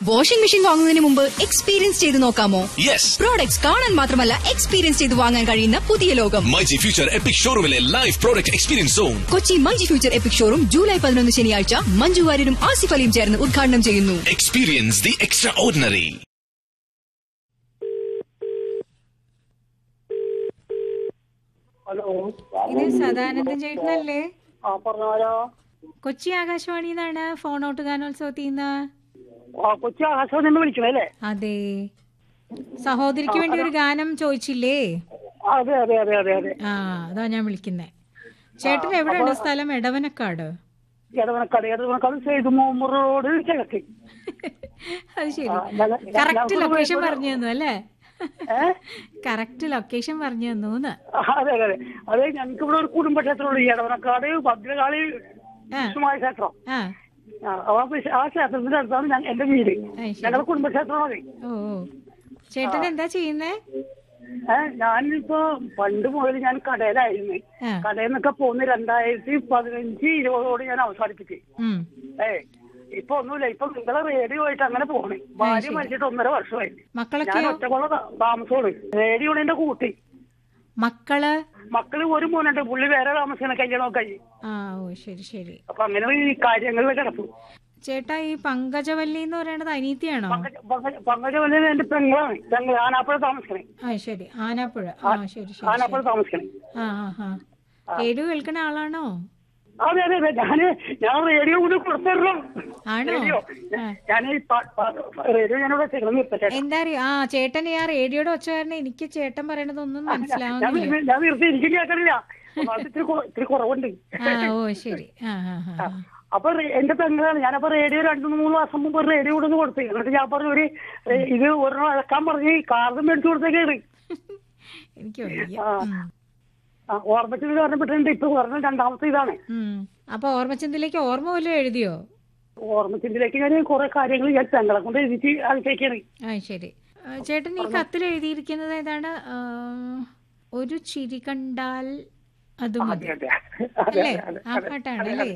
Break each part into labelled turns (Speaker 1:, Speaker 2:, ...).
Speaker 1: Washing machine വാങ്ങുന്നതിന് മുമ്പ് experience ചെയ്ത് നോക്കാമോ
Speaker 2: യെസ്
Speaker 1: പ്രോഡക്ട്സ് കാണാൻ മാത്രമല്ല എക്സ്പീരിയൻസ് ചെയ്ത് വാങ്ങാൻ കഴിയുന്ന പുതിയ ലോകം
Speaker 2: മൈജി ഫ്യൂച്ചർ എപ്പിക് ഷോറൂമിലെ live product experience zone
Speaker 1: Kochi myG future epic showroom July പതിനൊന്ന് ശനിയാഴ്ച മഞ്ജു വാര്യരും ആസിഫ് അലിയും ചേർന്ന് ഉദ്ഘാടനം ചെയ്യുന്നു
Speaker 2: experience the extraordinary
Speaker 3: hello
Speaker 4: ഇത് സദാനന്ദൻ ചേട്ടനല്ലേ
Speaker 3: ആ പറഞ്ഞാലോ
Speaker 4: കൊച്ചി ആകാശവാണി എന്നാണ് ഫോൺ ഔട്ട് ഗാനോത്സവത്തിൽ നിന്ന്
Speaker 3: ആ കൊച്ചി ആകാശവാണി നിന്ന് വിളിക്കണേ അല്ലേ
Speaker 4: അതെ സഹോദരിക്ക് വേണ്ടി ഒരു ഗാനം ചോദിച്ചില്ലേ
Speaker 3: അതെ അതെ അതെ അതെ അതെ
Speaker 4: ആ അതാ ഞാൻ വിളിക്കുന്നേ ചേട്ടൻ എവിടെയാണ് സ്ഥലം എടവനക്കാട്
Speaker 3: ഇടവനക്കാട് ഇടവനക്കാട് സെയ്ത് മുഹമ്മദ് റോഡ് കിഴക്ക്
Speaker 4: അത് ശരി
Speaker 3: ആ, ഞങ്ങ-
Speaker 4: കറക്റ്റ്
Speaker 3: ഞങ്ങൾക്ക്
Speaker 4: ലൊക്കേഷൻ
Speaker 3: ഒരു-
Speaker 4: പറഞ്ഞു തന്നു അല്ലേ
Speaker 3: ഏ?
Speaker 4: കറക്റ്റ് ലൊക്കേഷൻ പറഞ്ഞു തന്നു
Speaker 3: ആ, അതെ അതെ അതെ അതെ ഞങ്ങൾക്ക് ഇവിടെ ഒരു കുടുംബക്ഷേത്രമുണ്ട് ഈ ഇടവനക്കാട് ഭദ്രകാളി
Speaker 4: ആ.
Speaker 3: വിഷ്ണുമായ ക്ഷേത്രം
Speaker 4: ആ
Speaker 3: ആ, ആ വിശ- ആ ക്ഷേത്രത്തിന്റെ അടുത്താണ് ഞാൻ എന്റെ വീട്
Speaker 4: അത് ശരി.
Speaker 3: ഞങ്ങളുടെ കുടുംബക്ഷേത്രമാണ്
Speaker 4: ഓ ഓ ചേട്ടൻ എന്താ ചെയ്യുന്നേ
Speaker 3: ഏഹ് ഞാനിപ്പോ പണ്ട് മുതൽ ഞാൻ കടയിലായിരുന്നു
Speaker 4: ആ.
Speaker 3: കടയിൽ നിന്നൊക്കെ പോന്ന് രണ്ടായിരത്തി പതിനഞ്ച് ഇരുപതോട് ഞാൻ അവസാനിപ്പിച്ചു
Speaker 4: ഉം
Speaker 3: ഏ ഇപ്പൊ ഒന്നുമില്ല ഇപ്പൊ നിങ്ങളെ റേഡിയോ ആയിട്ട് അങ്ങനെ പോണേ ഭാര്യ മരിച്ചിട്ട് ഒന്നര വർഷമായി ഞാൻ
Speaker 4: മക്കളൊക്കെയോ
Speaker 3: ഒറ്റക്കുള്ള താ- താമസമാണ് റേഡിയോ ആണ് എന്റെ കൂട്ടി
Speaker 4: മക്കള്
Speaker 3: മക്കള് ഒരു മോനുണ്ട് പുള്ളി വേറെ താമസിക്കണ കല്യാണമൊക്കെ കഴിഞ്ഞു
Speaker 4: ആ ഓ ശരി ശരി
Speaker 3: അപ്പൊ അങ്ങനെ ഈ കാര്യങ്ങളിൽ കിടക്കും
Speaker 4: ചേട്ടാ ഈ പങ്കജവല്ലി എന്ന് പറയുന്നത് അനീതിയാണോ
Speaker 3: പങ്കജ- പങ്കജ- പങ്കജവല്ലി എന്റെ പെങ്ങളാണ് പെങ്ങൾ ആനാപ്പുഴ താമസിക്കണേ
Speaker 4: ആ ശരി ആനാപ്പുഴ ആ ശരി ശരി
Speaker 3: ആനാപ്പുഴ താമസിക്കണേ
Speaker 4: ആ ആ ആ റേഡിയോ കേൾക്കുന്ന ആളാണോ
Speaker 3: അതെ അതെ അതെ ഞാന് ഞാൻ റേഡിയോ കൂടി കൊടുത്തല്ലോ
Speaker 4: ആണോ?
Speaker 3: റേഡിയോ
Speaker 4: ആ.
Speaker 3: ഞാൻ ഈ പ- പ- റേഡിയോ ഞാനിവിടെ ചെയ്യണം നിർത്തട്ടെ
Speaker 4: എന്താ അറിയോ ആ ചേട്ടൻ ആ റേഡിയോയുടെ ഒച്ച കാരണം എനിക്ക് ചേട്ടൻ പറയണതൊന്നും
Speaker 3: ഞാൻ
Speaker 4: മനസ്സിലാവുന്നില്ല
Speaker 3: ഞാൻ നിർത്തി എനിക്ക് കേൾക്കണില്ല ഒന്നാമത് ഇത്തിരി കുറ- ഇത്തിരി കുറവുണ്ട്
Speaker 4: ആ ഓ ശരി ആ ആ ആ
Speaker 3: അപ്പൊ റേ- എന്റെ പെങ്ങളാണ് ഞാനപ്പോ റേഡിയോ രണ്ടു മൂന്ന് മാസം മുമ്പ് ഒരു റേഡിയോ കൊടുത്ത് കൊടുത്തു എന്നിട്ട് ഞാൻ പറഞ്ഞു ഒരു ഏ, ഇത് ഒരെണ്ണം അഴക്കാൻ പറഞ്ഞ് കാർഡ് മേടിച്ചു കൊടുത്തേക്കാണ്
Speaker 4: എനിക്ക് വയ്യ
Speaker 3: ആ.
Speaker 4: ഉം.
Speaker 3: ആ ഓർമ്മത്തിൽ പറഞ്ഞപ്പെട്ടിട്ടുണ്ട് ഇപ്പൊ പറഞ്ഞ രണ്ടാമത്തെ ഇതാണ്
Speaker 4: ഉം. അപ്പൊ ഓർമ്മച്ചന്തിലേക്ക് ഓർമ്മ വല്ലതും എഴുതിയോ
Speaker 3: ഓർമ്മച്ചിന്തിലേക്ക് ഞാൻ കുറെ കാര്യങ്ങൾ ഞാൻ പെങ്ങളെ കൊണ്ട് എഴുതിച്ച് അയച്ചേക്കാണ്
Speaker 4: ആ ശരി ആ, ചേട്ടൻ ഈ കത്തിൽ എഴുതിയിരിക്കുന്നത് ഏതാണ് ആ, ഒരു ചിരി കണ്ടാൽ അത് മതി
Speaker 3: അതെ അതെ അതെ
Speaker 4: അല്ലേ
Speaker 3: അതെ
Speaker 4: ആ പാട്ടാണ് അല്ലേ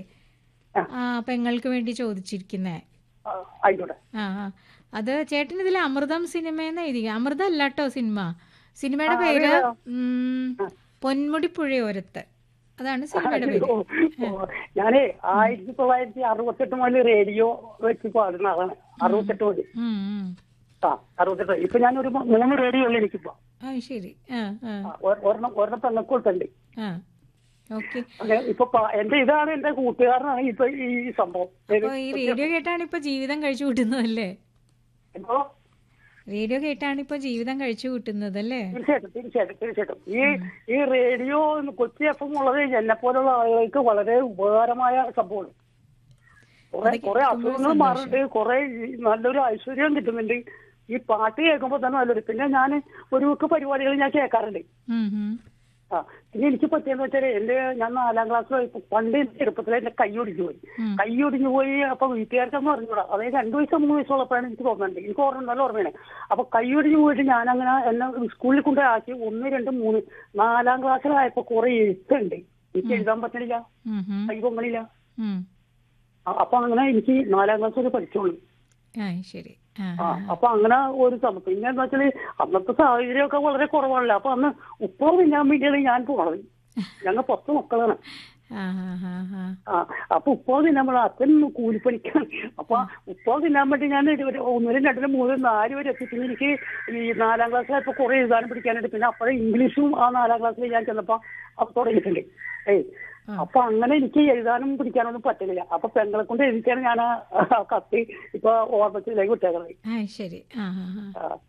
Speaker 4: ആ പെങ്ങൾക്ക് വേണ്ടി ചോദിച്ചിരിക്കുന്നേ
Speaker 3: ആ, ആയിക്കോട്ടെ
Speaker 4: ആ ആ. അത് ചേട്ടൻ ഇതിൽ അമൃതം സിനിമയെന്ന് എഴുതി അമൃതം അല്ലാട്ടോ സിനിമ സിനിമയുടെ പേര് ഉം, പൊന്മുടി പുഴയോരത്ത് അതാണ് സിനിമയുടെ പേര്
Speaker 3: ഓ, ഓ, ഞാനേ ആയിരത്തി തൊള്ളായിരത്തി അറുപത്തെട്ട് മുതൽ റേഡിയോ വെച്ച് പാടുന്ന ആളാണ് അറുപത്തെട്ട് മുതൽ
Speaker 4: ഉം, ഉം.
Speaker 3: ആ അറുപത്തെട്ട് ഇപ്പൊ ഞാനൊരു മൂ- മൂന്ന് റേഡിയോ ഉള്ളു എനിക്കിപ്പോ
Speaker 4: ആ ശരി ആ ആ
Speaker 3: ആ, ഒ- ഒരെണ്ണം ഒരെണ്ണം പെണ്ണക്കൊടുത്തുണ്ട്
Speaker 4: ആ ഓക്കെ
Speaker 3: അങ്ങനെ ഇപ്പൊ പ- എന്റെ ഇതാണ് എന്റെ കൂട്ടുകാരനാണ് ഇപ്പൊ ഈ സംഭവം ഏത്?
Speaker 4: അപ്പൊ ഈ റേഡിയോ കേട്ടാണ് ഇപ്പൊ ജീവിതം കഴിച്ചു കൂട്ടുന്നതല്ലേ
Speaker 3: എന്തോ
Speaker 4: റേഡിയോ കേട്ടാണ് ഇപ്പൊ ജീവിതം കഴിച്ചു കൂട്ടുന്നത് അല്ലേ
Speaker 3: തീർച്ചയായിട്ടും തീർച്ചയായിട്ടും തീർച്ചയായിട്ടും ഈ ഈ റേഡിയോ കൊച്ചി എഫ് എം ഉള്ളത് എന്നെ പോലുള്ള ആളുകൾക്ക് വളരെ ഉപകാരമായ സംഭവമാണ് കുറെ
Speaker 4: അതൊക്കെ
Speaker 3: കുറെ
Speaker 4: കേൾക്കുമ്പോൾ
Speaker 3: അസുഖങ്ങൾ മാറുന്നുണ്ട് കുറെ ഈ നല്ലൊരു ഐശ്വര്യം കിട്ടുന്നുണ്ട് ഈ പാട്ട് കേൾക്കുമ്പോൾ തന്നെ നല്ലൊരു പിന്നെ ഞാൻ ഒരു ഒക്കെ പരിപാടികൾ ഞാൻ കേൾക്കാറുണ്ട്
Speaker 4: ഉം, ഉം.
Speaker 3: ആ പിന്നെ എനിക്ക് പറ്റിയെന്ന് വെച്ചാൽ എന്റെ ഞാൻ നാലാം ക്ലാസ്സിൽ പണ്ട് എന്റെ ചെറുപ്പത്തിൽ എന്റെ കൈ ഒടിഞ്ഞു പോയി
Speaker 4: ഉം.
Speaker 3: കൈ ഒടിഞ്ഞു പോയി അപ്പൊ വീട്ടുകാർക്കൊന്നും അറിഞ്ഞൂടാ അതായത് രണ്ടു വയസ്സോ മൂന്ന് വയസ്സുള്ളപ്പോഴാണ് എനിക്ക് തോന്നുന്നുണ്ട് എനിക്ക് ഓർമ്മ നല്ല ഓർമ്മയാണ് അപ്പൊ കൈ ഒടിഞ്ഞു പോയിട്ട് ഞാൻ അങ്ങനെ എന്നെ സ്കൂളിൽ കൊണ്ട് ആക്കി ഒന്ന് രണ്ട് മൂന്ന് നാലാം ക്ലാസ്സിലായപ്പോ കുറെ എഴുത്തുണ്ട് എനിക്ക് എഴുതാൻ പറ്റണില്ല
Speaker 4: ഉം, ഉം.
Speaker 3: കൈ പൊങ്ങണില്ല
Speaker 4: ഉം.
Speaker 3: ആ, അപ്പൊ അങ്ങനെ എനിക്ക് നാലാം ക്ലാസ് വരെ പഠിച്ചോളൂ
Speaker 4: ആ ശരി ആ
Speaker 3: ആ അപ്പൊ അങ്ങനെ ഒരു സംഭവം പിന്നെ എന്താ വെച്ചാല് അന്നത്തെ സാഹചര്യമൊക്കെ വളരെ കുറവാണല്ലോ അപ്പൊ അന്ന് ഉപ്പോ തിന്നാൻ വേണ്ടിയാണ് ഞാൻ പോണത് ഞങ്ങൾ പത്ത് മക്കളാണ്
Speaker 4: ആ ആ ആ ആ
Speaker 3: ആ അപ്പൊ ഉപ്പോ തിന്നാൻ പോണ അച്ഛൻ കൂലിപ്പണിക്കാണ് അപ്പൊ ഉപ്പോ തിന്നാൻ വേണ്ടി ഞാൻ ഒരു- ഒരു ഒന്നിലും രണ്ടിലും മൂന്നിലും നാല് വരെ എത്തി പിന്നെ എനിക്ക് ഈ നാലാം ക്ലാസ്സിലായപ്പോ കുറെ എഴുതാനും പിടിക്കാനായിട്ട് പിന്നെ അപ്പോഴേ ഇംഗ്ലീഷും ആ നാലാം ക്ലാസ്സിൽ ഞാൻ ചെന്നപ്പോ അത് തുടങ്ങിയിട്ടുണ്ട് ഏയ് അപ്പൊ അങ്ങനെ എനിക്ക് എഴുതാനും പിടിക്കാനൊന്നും പറ്റുന്നില്ല അപ്പൊ പെങ്ങളെ കൊണ്ട് എഴുതിച്ചാണ് ഞാൻ ആ കത്തി ഇപ്പൊ ഓർമ്മത്തിലേക്ക് വിട്ടേക്കുന്നത്
Speaker 4: ആ ശരി ആ ആ ആ
Speaker 3: ആ